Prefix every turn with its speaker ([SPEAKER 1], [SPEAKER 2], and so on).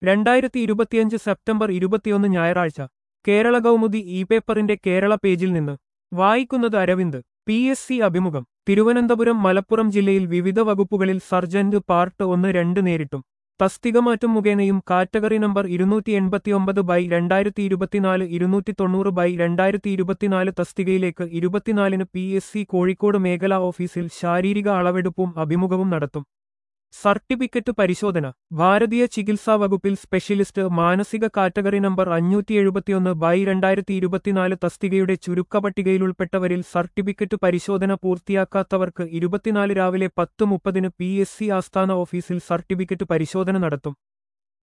[SPEAKER 1] രണ്ടായിരത്തി ഇരുപത്തിയഞ്ച് സെപ്റ്റംബർ ഇരുപത്തിയൊന്ന് ഞായറാഴ്ച കേരള കൗമുദി ഇ പേപ്പറിന്റെ കേരള പേജിൽ നിന്ന് വായിക്കുന്നത് അരവിന്ദ് പി എസ് സി അഭിമുഖം തിരുവനന്തപുരം മലപ്പുറം ജില്ലയിൽ വിവിധ വകുപ്പുകളിൽ സർജന്റ് പാർട്ട് ഒന്ന് രണ്ട് നേരിട്ടും തസ്തികമാറ്റം മുഖേനയും കാറ്റഗറി നമ്പർ ഇരുന്നൂറ്റി എൺപത്തിയൊമ്പത് ബൈ രണ്ടായിരത്തി ഇരുപത്തിനാല് ഇരുന്നൂറ്റി തൊണ്ണൂറ് ബൈ രണ്ടായിരത്തി ഇരുപത്തിനാല് തസ്തികയിലേക്ക് ഇരുപത്തിനാലിന് പി എസ് സി കോഴിക്കോട് മേഖലാ ഓഫീസിൽ ശാരീരിക അളവെടുപ്പും അഭിമുഖവും നടത്തും സർട്ടിഫിക്കറ്റ് പരിശോധന ഭാരതീയ ചികിത്സാ വകുപ്പിൽ സ്പെഷ്യലിസ്റ്റ് മാനസിക കാറ്റഗറി നമ്പർ അഞ്ഞൂറ്റി എഴുപത്തിയൊന്ന് ബൈ രണ്ടായിരത്തി ഇരുപത്തിനാല് തസ്തികയുടെ ചുരുക്കപട്ടികയിൽ ഉൾപ്പെട്ടവരിൽ സർട്ടിഫിക്കറ്റ് പരിശോധന പൂർത്തിയാക്കാത്തവർക്ക് ഇരുപത്തിനാല് രാവിലെ പത്ത് മുപ്പതിന് പി എസ് സി ആസ്ഥാന ഓഫീസിൽ സർട്ടിഫിക്കറ്റ് പരിശോധന നടത്തും